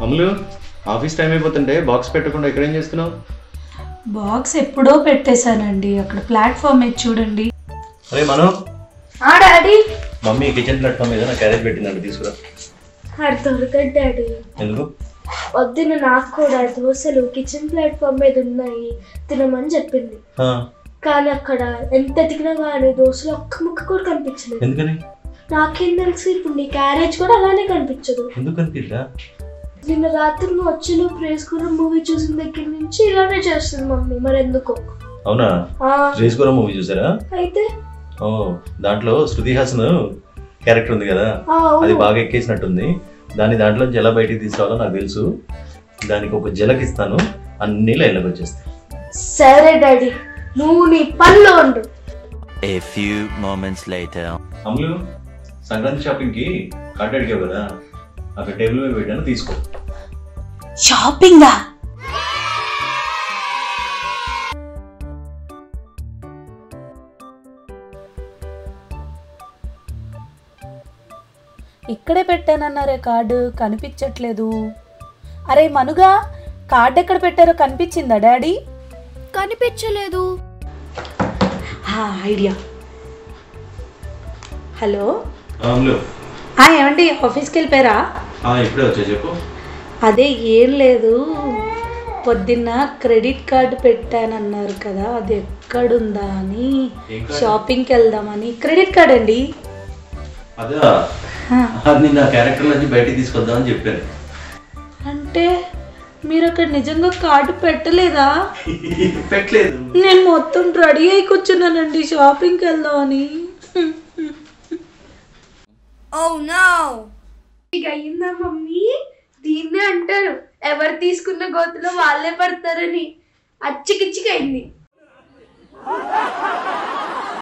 అమలు office time అయిపోతుంటే box పెట్టకుండా ఇక్కడ ఏం చేస్తున్నావు బాక్స్ ఎప్పుడో పెట్టేశానండి అక్కడ ప్లాట్ఫామ్ మీద చూడండి అరే మనం ఆ డాడీ మమ్మీ కిచెన్ ప్లాట్ఫామ్ మీద నా క్యారేజ్ పెట్టిందండి తీసుకురా అది దొరకదు డాడీ ఎందుకు వద్దున నాకు కూడా దోశలు కిచెన్ ప్లాట్ఫామ్ మీద ఉన్నాయి తినమని చెప్పింది ఆ, కానీ అక్కడ ఎంత ఎతికినా కానీ దోశలు ఒక్క ముక్క కూడా కనిపించలేదు ఎందుకని నాకేం తెలుసు ఇప్పుడు నీ క్యారేజ్ కూడా అలానే కనిపించదు ఎందుకు కనిపిద్దా నిన్న రాత్రి నువ్వు వచ్చి నువ్వు ప్రేసుకున్న మూవీ చూసిన దగ్గర నుంచి ఇలానే చేస్తుంది మమ్మీ మరి ఎందుకో అవునా ఆ, రేస్ కూడా మూవీ చూసారా అయితే ఓ దాంట్లో శృతి హాసన్ క్యారెక్టర్ ఉంది కదా ఆ, అది అవును బాగా ఎక్కేసినట్టుంది దాన్ని దాంట్లోంచి ఎలా బయటికి తీసుకురావాలో నాకు తెలుసు దానికి ఒక జలకి ఇస్తాను అన్ని లైన్లోకి వచ్చేస్తాయి సరే డాడీ నువ్వు నీ పనిలో ఉండు A few moments later. అమలు సంక్రాంతి షాపింగ్ కి కార్డు అడిగావు కదా అక్కడ టేబుల్ మీద పెట్టాను తీసుకో షాపింగా ఇక్కడే పెట్టానన్నారే కార్డు కనిపించట్లేదు అరే మనుగా కార్డు ఎక్కడ పెట్టారో కనిపించిందా డాడీ కనిపించలేదు ఐడియా హలో అమలు ఏమండి ఆఫీస్కి వెళ్ళిపోయారా ఆ, ఇప్పుడే వచ్చా చెప్పు అదే ఏం లేదు పొద్దున్న క్రెడిట్ కార్డు పెట్టానన్నారు కదా అది ఎక్కడుందా అని ఏం కార్డు? షాపింగ్కి వెళ్దామని క్రెడిట్ కార్డ్ అండి అదా అది నా క్యారెక్టర్ నుంచి బయటికి తీసుకొద్దామని చెప్పాను అంటే మీరు అక్కడ నిజంగా కార్డు పెట్టలేదా పెట్టలేదు నేను మొత్తం రెడీ అయి కూర్చున్నానండి షాపింగ్కి వెళ్దామని ఇక అయిందా మమ్మీ దీన్నే అంటారు ఎవరు తీసుకున్న గోతులో వాళ్ళే పడతారని అచ్చికిచ్చికి అయింది